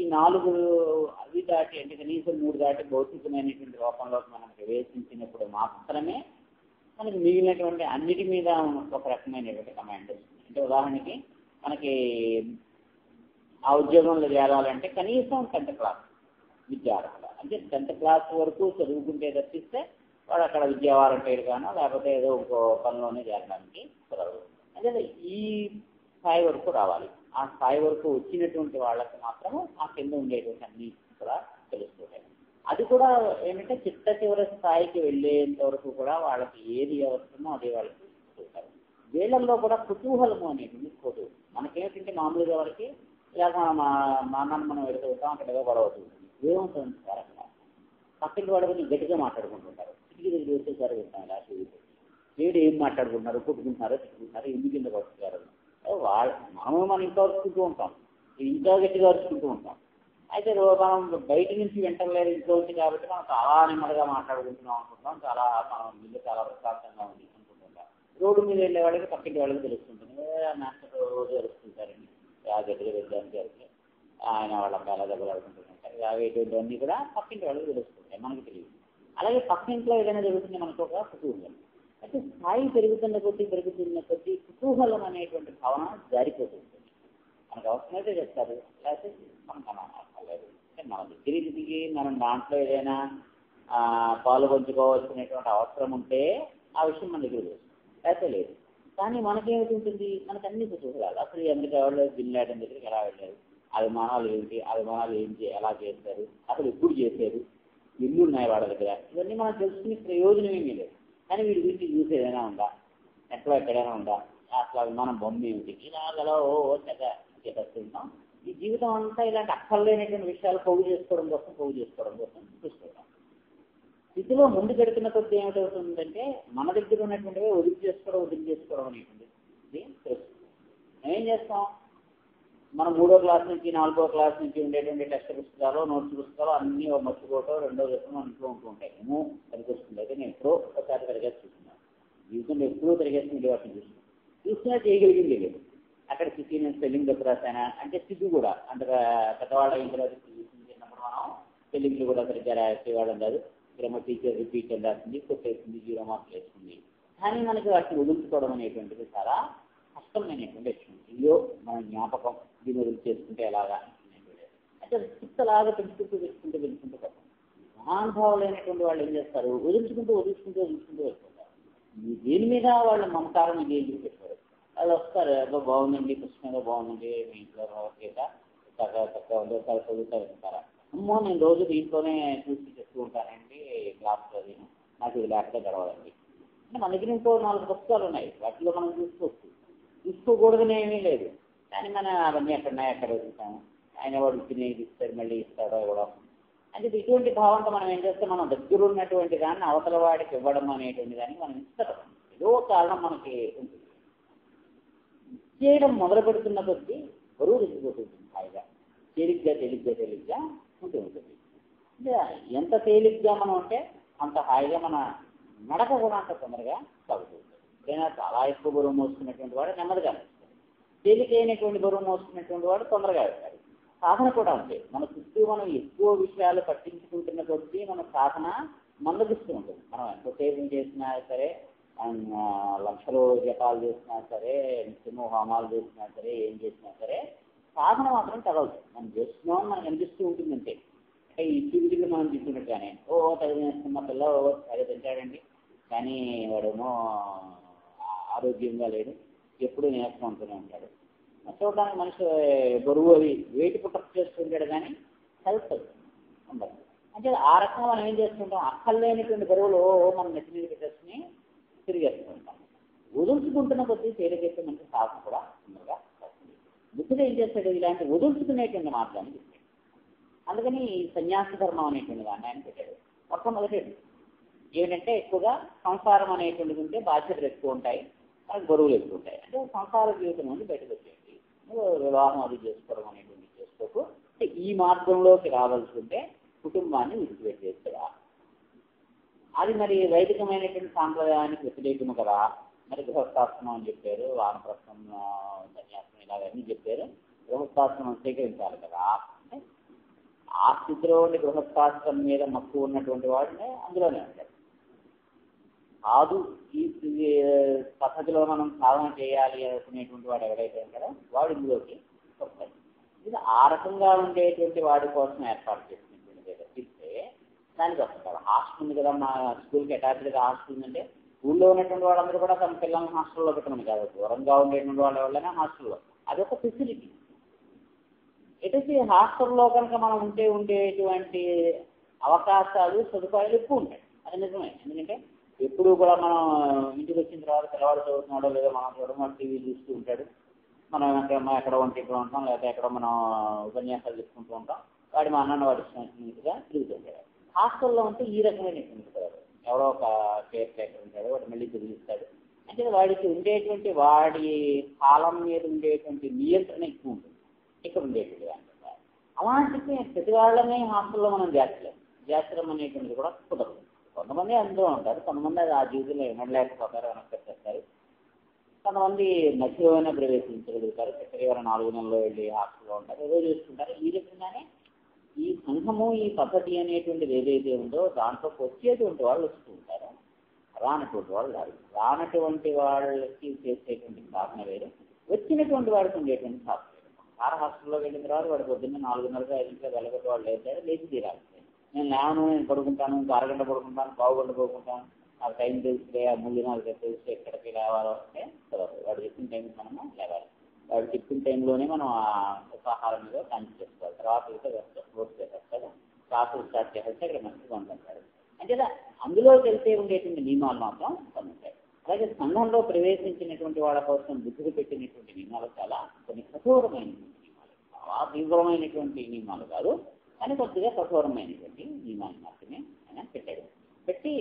నాలుగు అవి దాటి అంటే కనీసం మూడు దాటి భౌతికమైనటువంటి రూపంలోకి మనం ప్రవేశించినప్పుడు మాత్రమే మనకి మిగిలినటువంటి అన్నిటి మీద ఒక రకమైనటువంటి కమాండ్ వస్తుంది అంటే ఉదాహరణకి మనకి ఆ ఉద్యోగంలో చేరాలంటే కనీసం టెన్త్ క్లాస్ విద్యార్హత అంటే టెన్త్ క్లాస్ వరకు చదువుకుంటే తప్పిస్తే వాడు అక్కడ విద్యా వాలంటీర్ గానో లేకపోతే ఏదో ఇంకో పనిలోనే చేరడానికి కుదరదు అంటే ఈ స్థాయి వరకు రావాలి ఆ స్థాయి వరకు వచ్చినటువంటి వాళ్ళకి మాత్రం ఆ కింద ఉండేటువంటి అన్ని కూడా తెలుస్తుంటాయి అది కూడా ఏంటంటే చిట్ట చివరి స్థాయికి వెళ్ళేంత వరకు కూడా వాళ్ళకి ఏది అవసరమో అదే వాళ్ళకి చూస్తారు వీళ్ళల్లో కూడా కుతూహలము అనేటువంటి కొడు మనకేంటంటే మామూలుగా వాళ్ళకి ఇలా మా మా నాన్న మనం వెళ్తుంటాం అక్కడ ఏదో గొడవ అవుతుంది ఏమవుతుంది సార్ అక్కడ పక్కకి వాడుకొని గట్టిగా మాట్లాడుకుంటుంటారు కిటికీ దగ్గర వచ్చేసారి వెళ్తాం ఇలా వీడు ఏం మాట్లాడుకుంటున్నారు కొట్టుకుంటున్నారో తిట్టుకుంటున్నారో ఎందుకు కింద పడుతున్నారు వాళ్ళు మనము మన ఇంట్లో అరుచుకుంటూ ఉంటాం ఇంకా గట్టిగా అరుచుకుంటూ ఉంటాం అయితే రో- మనం బయట నుంచి వింటలేదు ఇంట్లో ఉంది కాబట్టి మనం చాలా నెమ్మదిగా మాట్లాడుకుంటున్నాం అనుకుంటున్నాం చాలా మనం ఇల్లు చాలా ప్రశాంతంగా ఉంది అనుకుంటుంటాం రోడ్డు మీద వెళ్ళే వాళ్ళకి పక్కింటి వాళ్ళకి తెలుస్తుంటుంది "ఏ, మాస్టర్ రోజు అరుస్తుంటారండి ఆ గట్టిగా వెళ్ళడానికి జరిగితే ఆయన వాళ్ళ అబ్బాయిల దగ్గర ఆడుకుంటుంటారు అవి ఇటువంటివన్నీ కూడా పక్కింటి వాళ్ళకి తెలుస్తుంటాయి మనకి తెలియదు అలాగే పక్కింట్లో ఏదైనా జరుగుతుంది మనకు ఒక కుతూహలం అయితే స్థాయి పెరుగుతున్న కొద్దీ పెరుగుతున్న కొద్దీ కుతూహలం అనేటువంటి భావన జారిపోతుంది మనకు అవసరమైతే చెప్తారు లేకపోతే మనకు అనలేదు అంటే మన దగ్గరికి దిగి మనం దాంట్లో ఏదైనా ఆ, పాలు పంచుకోవాల్సినటువంటి అవసరం ఉంటే ఆ విషయం మన దగ్గర తెలుస్తుంది లేకపోతే లేదు కానీ మనకేమిటి మనకు అన్ని కుతూహలాలు అసలు ఈ అమెరికా వాళ్ళు బిన్ లాడెన్ దగ్గరికి ఎలా వెళ్ళారు అభిమానాలు ఏంటి అభిమానాలు ఏంటి ఎలా చేస్తారు అసలు ఎప్పుడు చేశారు ఎన్ని ఉన్నాయి వాళ్ళ దగ్గర ఇవన్నీ మనం తెలుసుకునే ప్రయోజనం ఏమీ లేదు కానీ వీడి గురించి చూసి ఏదైనా ఉందా ఎక్కడ ఎక్కడైనా ఉందా అసలు అభిమానం బొమ్మ ఏమిటి ఇలాగలో ఓ ఓ తెగ చేస్తుంటాం ఈ జీవితం అంతా ఇలాంటి అక్కర్లేనటువంటి విషయాలు పోగు చేసుకోవడం కోసం పోగు చేసుకోవడం కోసం చూసుకుంటాం స్థితిలో ముందు గడిపిన కొద్ది ఏమిటవుతుందంటే మన దగ్గర ఉన్నటువంటివి వదిలి చేసుకోవడం వదిలి చేసుకోవడం అనేటువంటిది ఇది తెలుస్తుంది ఏం చేస్తాం మనం మూడో క్లాస్ నుంచి నాలుగో క్లాస్ నుంచి ఉండేటువంటి టెక్స్ట్ పుస్తకాలు నోట్స్ పుస్తకాలు అన్నీ ఒక మర్చిపోవటం రెండో చెప్పడం మన ఇంట్లో ఉంటూ ఉంటాయి ఏమో పనికొస్తుంది అయితే నేను ఎప్పుడో ఒకసారి తిరగేసి చూస్తున్నాను జీవితంలో ఎప్పుడో తిరగేసి ఉండే వాటిని చూస్తున్నాను చూసినా చేయగలిగింది లేదు అక్కడ స్థితి నేను స్పెల్లింగ్ తప్పు రాశానా అంటే స్థితి కూడా అంటే పెద్దవాళ్ళ అయిన తర్వాత చిన్నప్పుడు మనం స్పెల్లింగ్లు కూడా సరిగ్గా రాసేవాళ్ళం కాదు గ్రామర్ టీచర్ రిపీట్ అని రాసింది కొట్టేసింది జీరో మార్క్స్ వేస్తుంది కానీ మనకి వాటిని వదులుకోవడం అనేటువంటిది చాలా కష్టమైనటువంటి విషయం అయ్యో మన జ్ఞాపకం దీన్ని వదిలి చేసుకుంటే ఎలాగా అనేటువంటిది. అయితే చిత్తలాగా పెంచుకుంటూ పెంచుకుంటూ పెంచుకుంటూ పోతాం మహానుభావులైనటువంటి వాళ్ళు ఏం చేస్తారు వదిలించుకుంటూ వదిలించుకుంటూ వదిలించుకుంటూ వెళ్ళిపోతారు ఈ దేని మీద వాళ్ళ మమకారం ఇది ఏం చెప్పారు వాళ్ళు వస్తారు ఏదో బాగుందండి పుస్తకం ఏదో బాగుందండి మీ ఇంట్లో భగవద్గీత చక్కగా చక్కగా ఉంది ఒకసారి చదువుతా వెళ్తారా అమ్మో నేను రోజు దీంట్లోనే చూసి చెప్తూ ఉంటానండి క్లాస్లో నేను నాకు ఇది లేకపోతే గడవదండి అంటే మన దగ్గర ఇంకో నాలుగు పుస్తకాలు ఉన్నాయి వాటిలో మనం చూసుకోవచ్చు చూసుకోకూడదని ఏమీ లేదు కానీ మనం అవన్నీ ఎక్కడున్నాయి ఎక్కడ వెతుకుతాము ఆయన వాడు తినేది ఇస్తాడు మళ్ళీ ఇస్తాడో ఇవ్వడం అంటే ఇటువంటి భావంతో మనం ఏం చేస్తే మనం దగ్గర ఉన్నటువంటి దాన్ని అవతల వాడికి ఇవ్వడం అనేటువంటి దానికి మనం ఇస్తాం ఏదో కారణం మనకి ఉంటుంది చేయడం మొదలు పెడుతున్న కొద్దీ బరువు తగ్గిపోతుంది హాయిగా తేలిగ్గా తేలిగ్గా తేలిగ్గా ఉంటూ ఉంటుంది అంటే ఎంత తేలిగ్గా మనం ఉంటే అంత హాయిగా మన నడక కూడా అంత తొందరగా సాగుతుంది ఏదైనా చాలా ఎక్కువ బరువు మోసుకున్నటువంటి వాడు నెమ్మదిగా నడుస్తాడు తేలికైనటువంటి బరువు మోసుకున్నటువంటి వాడు తొందరగా వెళ్తాడు సాధన కూడా అంతే మన చుట్టూ మనం ఎక్కువ విషయాలు పట్టించుకుంటున్న కొద్దీ మన సాధన మందగిస్తూ ఉంటుంది మనం ఎంతసేపు చేసినా సరే మనం, ఆ, లక్షలు జపాలు చేసినా సరే నిత్యము హోమాలు చేసినా సరే ఏం చేసినా సరే సాధన మాత్రం తగలదు మనం చేస్తున్నాం మనకు అనిపిస్తూ ఉంటుంది అంతే అంటే ఈ తిరిగి మనం తింటున్నట్టుగానే ఓ తగిన పిల్ల ఓ తెగ తింటాడండి కానీ వాడేమో ఆ- ఆరోగ్యంగా లేడు ఎప్పుడు నేర్చుకుంటూనే ఉంటూనే ఉంటాడు చూడడానికి మనిషి బరువు అవి వెయిట్ పుట్టప్ చేస్తుంటాడు కానీ హెల్త్ ఉండదు అంటే ఆ రకంగా మనం ఏం చేస్తుంటాం అక్కర్లేనిటువంటి బరువులు మనం నెత్తి మీద పెట్టేసుకుని తిరిగేస్తుంటాం వదులుచుకుంటున్న కొద్దీ తేలికైతే మనకి సాధన కూడా తొందరగా వస్తుంది బుద్ధుడు ఏం చేస్తాడు ఇలాంటి వదులుచుకునేటువంటి మార్గాన్ని చెప్పాడు అందుకని ఈ సన్యాస ధర్మం అనేటువంటి దాన్ని ఆయన పెట్టాడు మొట్టమొదటి ఏంటంటే ఎక్కువగా సంసారం అనేటువంటిది ఉంటే బాధ్యతలు ఎక్కువ ఉంటాయి మనకు బరువులు ఎక్కువ ఉంటాయి అంటే సంసార జీవితం నుండి బయటకు వచ్చేయండి నువ్వు వివాహం అది చేసుకోవడం అనేటువంటిది చేసుకోకు అంటే ఈ మార్గంలోకి రావాల్సి ఉంటే కుటుంబాన్ని విడిచిపెట్టేస్తారా అది మరి వైదికమైనటువంటి సాంప్రదాయానికి వ్యతిరేకము కదా మరి గృహస్థాశ్రమం అని చెప్పారు వానప్రస్థం ఆ, సన్యాసం ఇలాగన్నీ చెప్పారు గృహస్థాశ్రమం స్వీకరించాలి కదా అంటే ఆ స్థితిలో ఉండి గృహస్థాశ్రం మీద మక్కువ ఉన్నటువంటి వాడినే అందులోనే ఉంటాడు కాదు ఈ ఈ పద్ధతిలో మనం సాధన చేయాలి అనుకునేటువంటి వాడు ఎవరైతే ఉంటాడో వాడు ఇందులోకి వస్తాడు ఇది ఆ రకంగా ఉండేటువంటి వాడి కోసం ఏర్పాటు చేసినటువంటిది తప్పిస్తే దానికి వస్తారు హాస్టల్ ఉంది కదా మా స్కూల్కి అటాచ్డ్గా హాస్టల్ ఉందంటే స్కూల్లో ఉన్నటువంటి వాళ్ళందరూ కూడా తమ పిల్లల్ని హాస్టల్లో పెట్టమని కాదు దూరంగా ఉండేటువంటి వాళ్ళ వల్లనే హాస్టల్లో అదొక ఫెసిలిటీ ఎటుసి హాస్టల్లో కనుక మనం ఉంటే ఉండేటువంటి అవకాశాలు సదుపాయాలు ఎక్కువ ఉంటాయి అది నిజమే ఎందుకంటే ఎప్పుడు కూడా మనం ఇంటికి వచ్చిన తర్వాత పిల్లవాడు చదువుతున్నాడో లేదో మనం చూడడం టీవీ చూస్తూ ఉంటాడు మనం ఎక్కడ ఎక్కడ వంటింట్లో ఉంటాం లేకపోతే ఎక్కడ మనం ఉపన్యాసాలు చెప్పుకుంటూ ఉంటాం వాడి మా అన్నన్న వాడి ఇచ్చినట్టుగా తిరుగుతుంటాడు హాస్టల్లో ఉంటే ఈ రకమైనటువంటి కదా ఎవరో ఒక కేర్ టేకర్ ఉంటాడు వాడు మళ్ళీ తిరిగిస్తాడు అంటే వాడికి ఉండేటువంటి వాడి కాలం మీద ఉండేటువంటి నియంత్రణ ఎక్కువ ఉంటుంది ఇక్కడ ఉండేటువంటి దాంట్లో అలాంటివి ప్రతి వాళ్ళని హాస్టల్లో మనం చేర్చలేము చేర్చడం అనేటువంటిది కూడా కుదరదు కొంతమంది అందులో ఉంటారు కొంతమంది అది ఆ జీవితంలో వినలేకపోతారు వెనక్కి వచ్చేస్తారు కొంతమంది మధ్యలోనే ప్రవేశించగలుగుతారు చక్కెర నాలుగు నెలల్లో వెళ్ళి హాస్టల్లో ఉంటారు ఏదో చూస్తుంటారు ఈ రకంగానే ఈ సంఘము ఈ పద్ధతి అనేటువంటిది ఏదైతే ఉందో దాంట్లో వచ్చేటువంటి వాళ్ళు వస్తూ ఉంటారు రానటువంటి వాళ్ళు రాదు రానటువంటి వాళ్ళకి చేసేటువంటి సాధన వేరు వచ్చినటువంటి వాడికి ఉండేటువంటి సాధన వేరు సార్ హాస్టల్లో వెళ్ళిన తర్వాత వాడు పొద్దున్న నాలుగున్నరగా ఐదింట్లో వెళ్ళగొట్టి వాళ్ళు లేచారు లేచి తీరాలి నేను లేవను నేను పడుకుంటాను ఇంకో అరగంట పడుకుంటాను పావు గంట పడుకుంటాను నాకు టైం తెలిస్తే ఆ మూడు నాకు తెలిస్తే ఎక్కడికి లేవాలో అంటే కుదరదు వాడు చెప్పిన టైం మనము లేవాలి వాడు చెప్పిన టైంలోనే మనం ఆ ఉపాహారం మీద కంచి చేసుకోవాలి తర్వాత అయితే వస్తే క్లోజ్ చేసేస్తాడు క్లాసులు స్టార్ట్ చేసేస్తే ఇక్కడ మంచిగా ఉంటుంటాడు అంటే అందులో తెలిసే ఉండేటువంటి నియమాలు మాత్రం కొన్ని ఉంటాయి అలాగే సంఘంలో ప్రవేశించినటువంటి వాళ్ళ కోసం బుద్ధికి పెట్టినటువంటి నియమాలు చాలా కొన్ని కఠోరమైనటువంటి నియమాలు చాలా తీవ్రమైనటువంటి నియమాలు కాదు కానీ కొద్దిగా కఠోరమైనటువంటి నియమాలు మాత్రమే ఆయన పెట్టాడు పెట్టి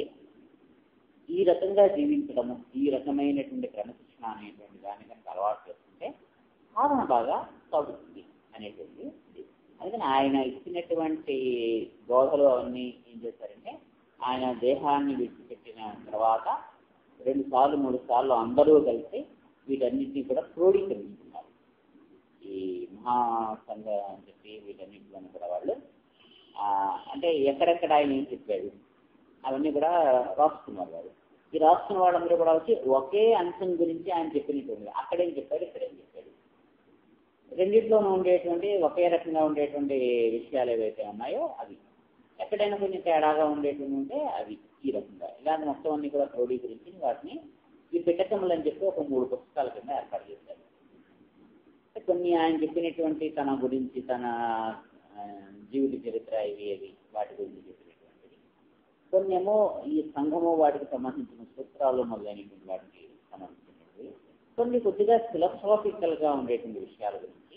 ఈ రకంగా జీవించడము ఈ రకమైనటువంటి క్రమశిక్షణ అనేటువంటి దాన్ని కనుక అలవాటు చేసుకుంటే సాధన బాగా సాగుతుంది అనేటువంటి ఇది అందుకని ఆయన ఇచ్చినటువంటి బోధలు అవన్నీ ఏం చేశారంటే ఆయన దేహాన్ని విడిచిపెట్టిన తర్వాత రెండు సార్లు మూడు సార్లు అందరూ కలిసి వీటన్నిటిని కూడా క్రోడీకరించుకున్నారు ఈ మహాసంఘ అని చెప్పి వీటన్నిటిలోని కూడా వాళ్ళు అంటే ఎక్కడెక్కడ ఆయన ఏం చెప్పాడు అవన్నీ కూడా రాసుకున్నారు వాడు ఈ రాసుకున్న వాళ్ళందరూ కూడా వచ్చి ఒకే అంశం గురించి ఆయన చెప్పినటువంటి అక్కడేం చెప్పాడు ఇక్కడేం చెప్పాడు రెండిట్లోనూ ఉండేటువంటి ఒకే రకంగా ఉండేటువంటి విషయాలు ఏవైతే ఉన్నాయో అవి ఎక్కడైనా కొంచెం తేడాగా ఉండేటువంటి ఉంటే అవి ఈ రకంగా ఇలాంటి మొత్తం అన్ని కూడా క్రోడీకరించి వాటిని ఈ పిటకములు అని చెప్పి ఒక మూడు పుస్తకాల కింద ఏర్పాటు చేశారు కొన్ని ఆయన చెప్పినటువంటి తన గురించి తన జీవిత చరిత్ర ఇవి ఏవి వాటి గురించి చెప్పినటువంటిది కొన్ని ఏమో ఈ సంఘము వాటికి సంబంధించిన సూత్రాలు మొదలైనటువంటి వాటికి సంబంధించినవి కొన్ని కొద్దిగా ఫిలసాఫికల్ గా ఉండేటువంటి విషయాల గురించి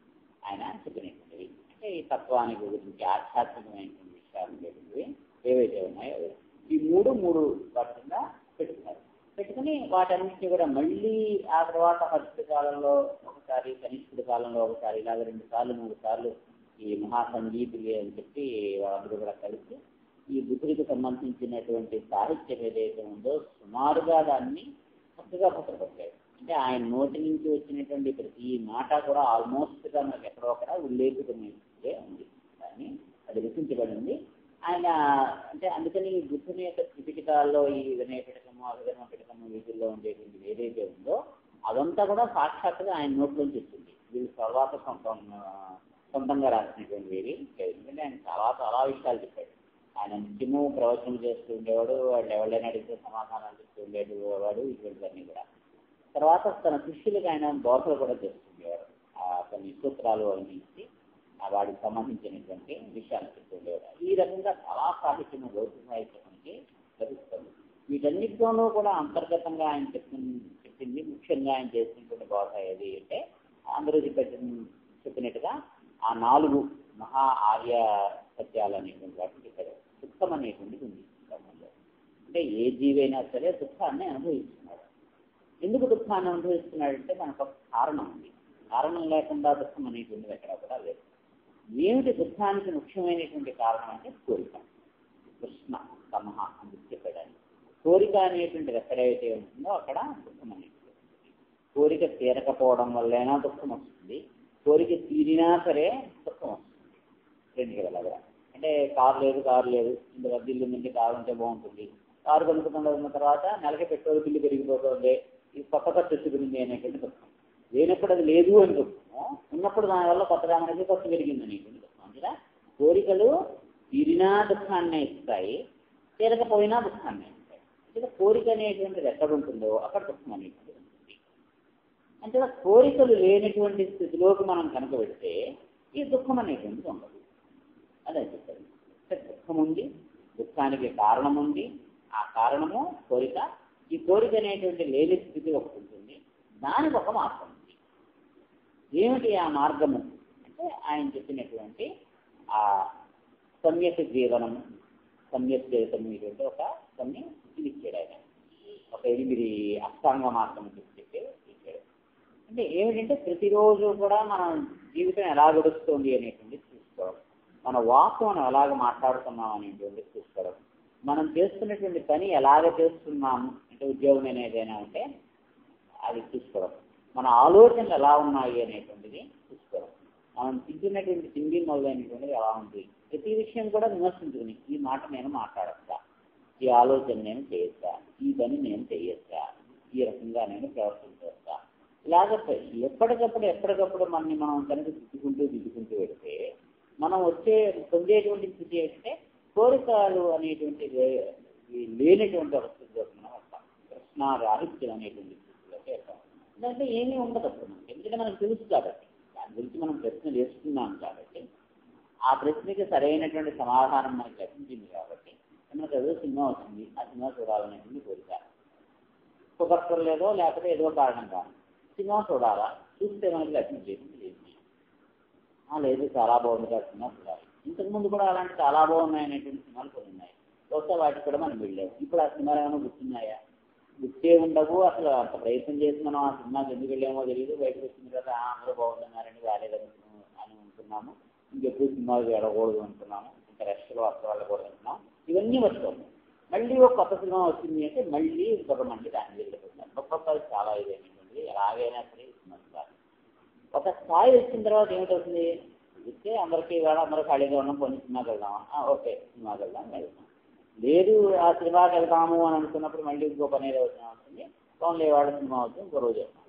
ఆయన చెప్పినటువంటివి అంటే ఈ తత్వానికి గురించి ఆధ్యాత్మికమైనటువంటి విషయాలు ఉండేటువంటివి ఏవైతే ఉన్నాయో ఈ మూడు మూడు వాటి కింద పెట్టుకున్నారు పెట్టుకుని వాటన్నిటిని కూడా మళ్ళీ ఆ తర్వాత పరిస్థితి కాలంలో ఒకసారి కనిష్ఠుడి కాలంలో ఒకసారి ఇలాగ రెండు సార్లు మూడు సార్లు ఈ మహాసంగీతులు అని చెప్పి వాళ్ళందరూ కూడా కలిసి ఈ బుద్ధుడికి సంబంధించినటువంటి సాహిత్యం ఏదైతే ఉందో సుమారుగా దాన్ని చక్కగా భద్రపరిచారు అంటే ఆయన నోటి నుంచి వచ్చినటువంటి ప్రతి మాట కూడా ఆల్మోస్ట్ గా మనకు ఎక్కడో అక్కడ ఉల్లేఖితమైతే ఉంది దాన్ని అది లిఖించబడింది ఆయన అంటే అందుకని ఈ బుద్ధుని యొక్క త్రిపిటకాల్లో ఈ వినయ పిటకము అవిధర్మ పిటకము వీటిల్లో ఉండేటువంటి ఏదైతే ఉందో అదంతా కూడా సాక్షాత్తుగా ఆయన నోట్లోంచి వచ్చింది వీళ్ళు తర్వాత సొంతం సొంతంగా రాసినటువంటి వేరి ఎందుకంటే ఆయన చాలా చాలా విషయాలు చెప్పాడు ఆయన నిత్యము ప్రవచనం చేస్తూ ఉండేవాడు వాళ్ళు ఎవరైనా అడిగితే సమాధానాలు చెప్తూ ఉండేవాడు ఇటువంటివన్నీ కూడా తర్వాత తన శిష్యులకు ఆయన బోధలు కూడా చేస్తుండేవాడు ఆ కొన్ని సూత్రాలు అవన్నీ ఇచ్చి ఆ వాడికి సంబంధించినటువంటి విషయాలు చెప్తూ ఉండేవాడు ఈ రకంగా చాలా సాహిత్యము భౌతిక సాహిత్యానికి లభిస్తుంది వీటన్నిటిలోనూ కూడా అంతర్గతంగా ఆయన చెప్పింది చెప్పింది ముఖ్యంగా ఆయన చేసినటువంటి బోధ ఏది అంటే అందరూ చెప్పిన చెప్పినట్టుగా ఆ నాలుగు మహా ఆర్య సత్యాలు అనేటువంటి వాటిని చెప్పారు దుఃఖం అనేటువంటిది ఉంది బ్రహ్మంలో అంటే ఏ జీవైనా సరే దుఃఖాన్ని అనుభవిస్తున్నాడు ఎందుకు దుఃఖాన్ని అనుభవిస్తున్నాడంటే మనకు ఒక కారణం ఉంది కారణం లేకుండా దుఃఖం అనేటువంటిది ఎక్కడ కూడా లేదు ఏమిటి దుఃఖానికి ముఖ్యమైనటువంటి కారణం అంటే కోరిక కృష్ణ తమహ అని చెప్పాడు కోరిక అనేటువంటిది ఎక్కడైతే ఉంటుందో అక్కడ దుఃఖం అనేటువంటిది కోరిక తీరకపోవడం వల్లైనా దుఃఖం వస్తుంది కోరిక తీరినా సరే దుఃఖం వస్తుంది ఫ్రెండ్కి వెళ్ళగా అంటే కారు లేదు కారు లేదు ఇంత పెద్ద ఇల్లు ఉందంటే కారు ఉంటే బాగుంటుంది కారు కొనుక్కున్న ఉన్న తర్వాత నెలకి పెట్రోల్ బిల్లు పెరిగిపోతుంది ఇది కొత్త ఖర్చు వచ్చుకుంది అనేటువంటి దుఃఖం లేనప్పుడు అది లేదు అని దుఃఖము ఉన్నప్పుడు దానివల్ల కొత్తగా మనకి ఖర్చు పెరిగింది అనేటువంటి దుఃఖం అందుకే కోరికలు తీరినా దుఃఖాన్ని ఇస్తాయి తీరకపోయినా దుఃఖాన్ని ఇస్తాయి అంటే కోరిక అనేటువంటిది ఎక్కడ ఉంటుందో అక్కడ దుఃఖం అనేటువంటిది ఉంటుంది అంటే కోరికలు లేనటువంటి స్థితిలోకి మనం కనుక పెడితే ఈ దుఃఖం అనేటువంటిది ఉండదు అదే చెప్పారు దుఃఖం ఉంది దుఃఖానికి కారణం ఉంది ఆ కారణము కోరిక ఈ కోరిక అనేటువంటి లేని స్థితి ఒకటి ఉంటుంది దానికి ఒక మార్గం ఉంది ఏమిటి ఆ మార్గము అంటే ఆయన చెప్పినటువంటి ఆ సమ్యక్ జీవనం సమ్యక్ జీవితం అనేటువంటి ఒక కొన్ని ఇది ఇచ్చాడు ఆయన ఒక ఎనిమిది అష్టాంగ మార్గం చెప్పి ఇచ్చాడు అంటే ఏమిటంటే ప్రతిరోజు కూడా మన జీవితం ఎలా గడుస్తుంది అనేటువంటి చూసుకోవడం మన వాక్ మనం ఎలాగ మాట్లాడుతున్నాం అనేటువంటి చూసుకోవడం మనం చేస్తున్నటువంటి పని ఎలాగ చేస్తున్నాము అంటే ఉద్యోగం ఏదైనా ఉంటే అది చూసుకోవడం మన ఆలోచనలు ఎలా ఉన్నాయి అనేటువంటిది చూసుకోవడం మనం తింటున్నటువంటి తిండి మొదలైనటువంటిది ఎలా ఉంది ప్రతి విషయం కూడా విమర్శించుకుని ఈ మాట నేను మాట్లాడచ్చా ఈ ఆలోచన నేను చేయొచ్చా ఈ పని నేను చేయొచ్చా ఈ రకంగా నేను ప్రవర్తించవచ్చా ఇలాగ ఎప్పటికప్పుడు ఎప్పటికప్పుడు మనని మనం కనుక దిద్దుకుంటూ దిద్దుకుంటూ వెళితే మనం వచ్చే పొందేటువంటి స్థితి ఏంటంటే కోరికలు అనేటువంటి లేనటువంటి పరిస్థితిలోకి మనం వస్తాం కృష్ణ రాహిత్యం అనేటువంటి స్థితిలోకి వెళ్తాం ఎందుకంటే ఏమీ ఉండదు అప్పుడు మనకి ఎందుకంటే మనకు తెలుసు కాబట్టి దాని గురించి మనం ప్రశ్న వేస్తున్నాం కాబట్టి ఆ ప్రశ్నకి సరైనటువంటి సమాధానం మనకి లభించింది కాబట్టి మనకు ఏదో సినిమా వచ్చింది ఆ సినిమా చూడాలనేటువంటి కోరిక కుదరలేదో లేకపోతే ఏదో కారణం కాదు సినిమా చూడాలా చూస్తే మనకి లభించేది లేదు లేదు చాలా బాగుంది కదా సినిమా చూడాలి ఇంతకుముందు కూడా అలాంటి చాలా బాగున్నాయి అనేటువంటి సినిమాలు కొన్ని ఉన్నాయి బహుశా వాటికి కూడా మనం వెళ్ళాము ఇప్పుడు ఆ సినిమాలు ఏమైనా గుర్తున్నాయా గుర్తే ఉండవు అసలు అంత ప్రయత్నం చేసి మనం ఆ సినిమాకి ఎందుకు వెళ్ళామో తెలియదు బయటకు వచ్చిన తర్వాత అందరూ బాగుంటున్నారని రాలేదనుకున్నాము అని అనుకున్నాము ఇంకెప్పుడు సినిమాకి వెళ్ళకూడదు అనుకున్నాము ఇంకా రెస్ట్లో అసలు వెళ్ళకూడదు అనుకున్నాం ఇవన్నీ వస్తుంది మళ్ళీ ఒక కొత్త సినిమా వచ్చింది అంటే మళ్ళీ ఇంకొక మళ్ళీ దాన్ని వెళ్ళిపోతున్నారు ఒక్కొక్కరు చాలా ఇదైనటువంటి ఎలాగైనా సరే సినిమా చూడాలి ఒక స్థాయి వచ్చిన తర్వాత ఏమిటవుతుంది ఇస్తే అందరికీ ఇవాళ అందరూ ఖాళీగా ఉన్నాం కొన్ని సినిమాకి వెళ్దామా ఓకే సినిమాకి వెళ్దాం వెళ్దాం లేదు ఆ సినిమాకి వెళ్దాము అని అనుకున్నప్పుడు మళ్ళీ ఇంకో పని ఏదో వచ్చినా ఉంటుంది ఫోన్ లేవాడు సినిమా అవుతుంది ఇంకో రోజు వెళ్తాం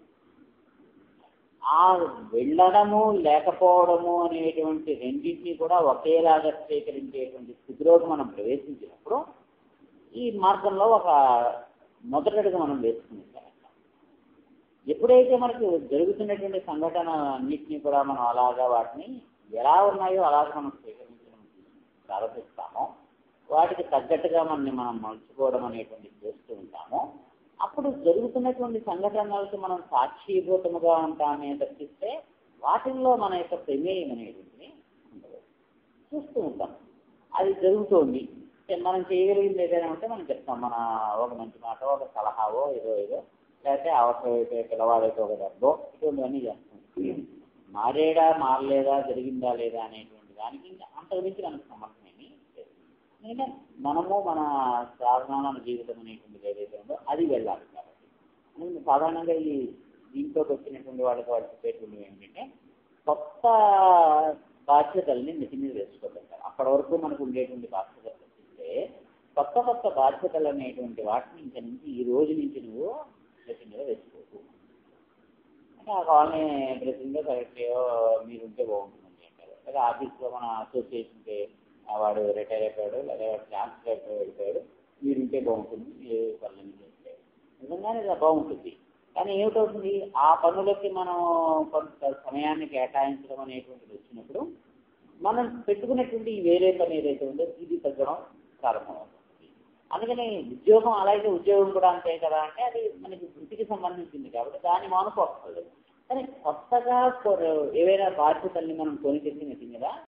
ఆ వెళ్ళడము లేకపోవడము అనేటువంటి రెండింటినీ కూడా ఒకేలాగా స్వీకరించేటువంటి స్థితిలోకి మనం ప్రవేశించినప్పుడు ఈ మార్గంలో ఒక మొదటగా మనం వేసుకుంటాం ఎప్పుడైతే మనకు జరుగుతున్నటువంటి సంఘటన అన్నింటినీ కూడా మనం అలాగా వాటిని ఎలా ఉన్నాయో అలాగ మనం స్వీకరించడం ప్రారంభిస్తామో వాటికి తగ్గట్టుగా మనని మనం మలుచుకోవడం అనేటువంటి చేస్తూ ఉంటామో అప్పుడు జరుగుతున్నటువంటి సంఘటనలకు మనం సాక్షిభూతముగా ఉంటామే తప్పిస్తే వాటిల్లో మన యొక్క ప్రమేయం అనేటువంటిది ఉండదు చూస్తూ ఉంటాం అది జరుగుతోంది మనం చేయగలిగింది ఏదైనా ఉంటే మనం చెప్తాం మన ఒక మంచి మాట ఒక సలహావో ఏదో ఏదో లేకపోతే అవసరమైతే పిల్లవాడైతే ఒక డబ్బో ఇటువంటివన్నీ చేస్తాం మారేడా మారలేదా జరిగిందా లేదా అనేటువంటి దానికి ఇంకా అంతకుమించి మనకు సమర్థమేమి లేదు ఎందుకంటే మనము మన సాధారణ జీవితం అనేటువంటిది ఏదైతే ఉందో అది వెళ్ళాలి కాబట్టి సాధారణంగా ఈ దీంట్లోకి వచ్చినటువంటి వాళ్ళకి వాళ్ళు చెప్పేటువంటివి ఏంటంటే కొత్త బాధ్యతల్ని నెత్తి మీద వేసుకోగలుగుతారు అప్పటి వరకు మనకు ఉండేటువంటి బాధ్యతలు తప్పిస్తే కొత్త కొత్త బాధ్యతలు అనేటువంటి వాటిని ఇంకా నుంచి ఈ రోజు నుంచి నువ్వు నెత్తి మీద వేసుకోకు అంటే ఆ కాలనీ ప్రెసిడెంట్ సెక్రటరీయో మీరు ఉంటే బాగుంటుంది అంటారు లేదా ఆఫీస్లో మన అసోసియేషన్కి వాడు రిటైర్ అయిపోయాడు లేదా ట్రాన్స్ఫర్ వెళ్ళిపోయాడు మీరు ఉంటే బాగుంటుంది ఏ పనులన్నీ చేస్తే నిజంగానే ఇది బాగుంటుంది కానీ ఏమిటవుతుంది ఆ పనులకి మనం కొంత సమయాన్ని కేటాయించడం అనేటువంటిది వచ్చినప్పుడు మనం పెట్టుకున్నటువంటి ఈ వేరే పని ఏదైతే ఉందో ఇది తగ్గడం ప్రారంభమవుతుంది అందుకని ఉద్యోగం అలాగే ఉద్యోగం కూడా అంతే కదా అంటే అది మనకి వృత్తికి సంబంధించింది కాబట్టి దాన్ని మానుకోవట్లేదు కానీ కొత్తగా ఏవైనా బాధ్యతల్ని మనం కొని తెచ్చి నెత్తి మీద